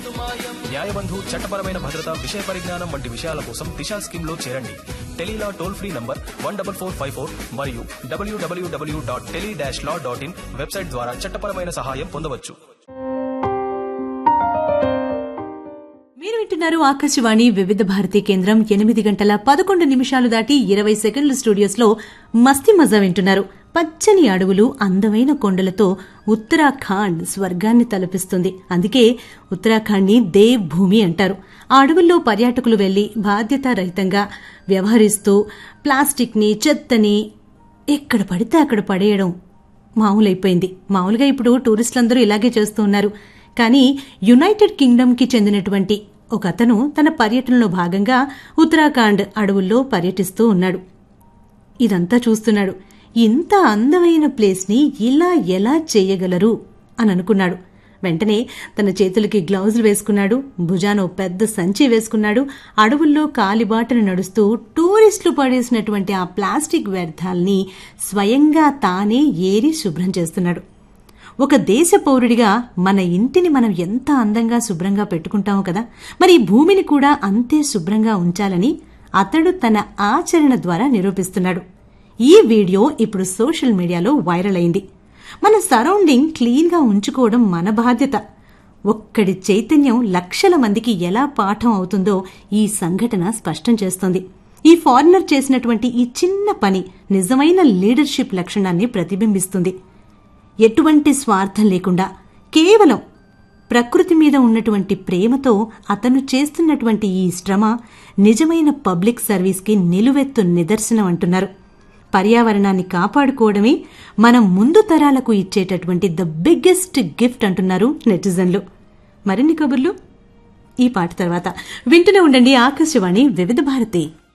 న్యాయబంధు చట్టపరమైన భద్రత విషయ పరిజ్ఞానం వంటి విషయాల కోసం దిశా స్కీమ్ లో చేరండి tele law toll free number one double four five four మరియు WWW dot tele dash law dot in website ద్వారా చట్టపరమైన సహాయం పొందవచ్చు మీరు వింటున్నారు ఆకాశవాణి వివిధ భారతి కేంద్రం ఎనిమిది గంటల పదకొండు నిమిషాలు దాటి ఇరవై సెకండ్ల స్టూడియోస్ లో మస్తి మజా వింటున్నారు పచ్చని అడవులు అందమైన కొండలతో ఉత్తరాఖండ్ స్వర్గాన్ని తలపిస్తుంది అందుకే ఉత్తరాఖండ్ ని దేవ్ భూమి అంటారు ఆ అడవుల్లో పర్యాటకులు వెళ్లి బాధ్యతారహితంగా వ్యవహరిస్తూ ప్లాస్టిక్ ని చెత్తని ఎక్కడ పడితే అక్కడ పడేయడం మామూలైపోయింది మామూలుగా ఇప్పుడు టూరిస్టులందరూ ఇలాగే చేస్తూ ఉన్నారు కానీ యునైటెడ్ కింగ్డమ్ కి చెందినటువంటి ఒక అతను తన పర్యటనలో భాగంగా ఉత్తరాఖండ్ అడవుల్లో పర్యటిస్తూ ఉన్నాడు ఇదంతా చూస్తున్నాడు ఇంత అందమైన ప్లేస్ ని ఇలా ఎలా చేయగలరు అని అనుకున్నాడు వెంటనే తన చేతులకి గ్లౌజులు వేసుకున్నాడు భుజాన ఓ పెద్ద సంచి వేసుకున్నాడు అడవుల్లో కాలిబాటను నడుస్తూ టూరిస్టులు పడేసినటువంటి ఆ ప్లాస్టిక్ వ్యర్థాల్ని స్వయంగా తానే ఏరి శుభ్రం చేస్తున్నాడు ఒక దేశ పౌరుడిగా మన ఇంటిని మనం ఎంత అందంగా శుభ్రంగా పెట్టుకుంటామో కదా మరి ఈ భూమిని కూడా అంతే శుభ్రంగా ఉంచాలని అతడు తన ఆచరణ ద్వారా నిరూపిస్తున్నాడు ఈ వీడియో ఇప్పుడు సోషల్ మీడియాలో వైరల్ అయింది మన సరౌండింగ్ క్లీన్ గా ఉంచుకోవడం మన బాధ్యత ఒక్కడి చైతన్యం లక్షల మందికి ఎలా పాఠం అవుతుందో ఈ సంఘటన స్పష్టం చేస్తోంది ఈ ఫారినర్ చేసినటువంటి ఈ చిన్న పని నిజమైన లీడర్షిప్ లక్షణాన్ని ప్రతిబింబిస్తుంది ఎటువంటి స్వార్థం లేకుండా కేవలం ప్రకృతి మీద ఉన్నటువంటి ప్రేమతో అతను చేస్తున్నటువంటి ఈ శ్రమ నిజమైన పబ్లిక్ సర్వీస్కి నిలువెత్తు నిదర్శనం అంటున్నారు పర్యావరణాన్ని కాపాడుకోవడమే మనం ముందు తరాలకు ఇచ్చేటటువంటి ద బిగ్గెస్ట్ గిఫ్ట్ అంటున్నారు నెటిజన్లు మరిన్ని కబుర్లు ఈ పాట తర్వాత వింటూనే ఉండండి ఆకాశవాణి వివిధ భారతి